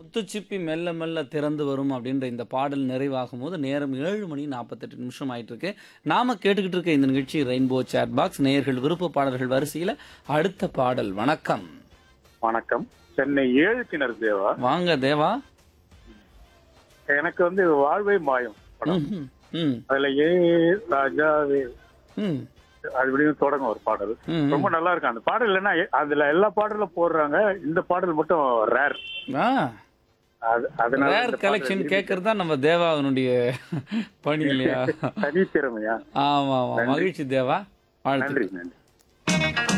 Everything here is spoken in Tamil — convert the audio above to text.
முத்துச்சிப்பி மெல்ல மெல்ல திறந்து வரும் அப்படின்ற இந்த பாடல் நிறைவாகும் போது நேரம் ஏழு மணி நாற்பத்தெட்டு நிமிஷம் ஆயிட்டு இருக்கு நாம கேட்டுக்கிட்டு இருக்க இந்த நிகழ்ச்சி ரெயின்போ சேட் பாக்ஸ் நேயர்கள் விருப்ப பாடல்கள் வரிசையில் அடுத்த பாடல் வணக்கம் வணக்கம் சென்னை ஏழு கிணறு தேவா வாங்க தேவா எனக்கு வந்து வாழ்வே மாயம் படம் ம், ம், அதுல ஏ ராஜாவே ம், அப்படின்னு தொடங்கும் ஒரு பாடல் ம், ம். ரொம்ப நல்லா இருக்கும் அந்த பாடல் இல்லைன்னா அதுல எல்லா பாடலும் போடுறாங்க இந்த பாடல் மட்டும் ரேர் ஆ அதனால ரேர் இந்த பாடல் கலெக்ஷன் கேட்கறது தான் நம்ம தேவாவினுடைய பணி இல்லையா தனி திறமையா ஆமா ஆமா மகிழ்ச்சி தேவா வாழ்த்து நன்றி நன்றி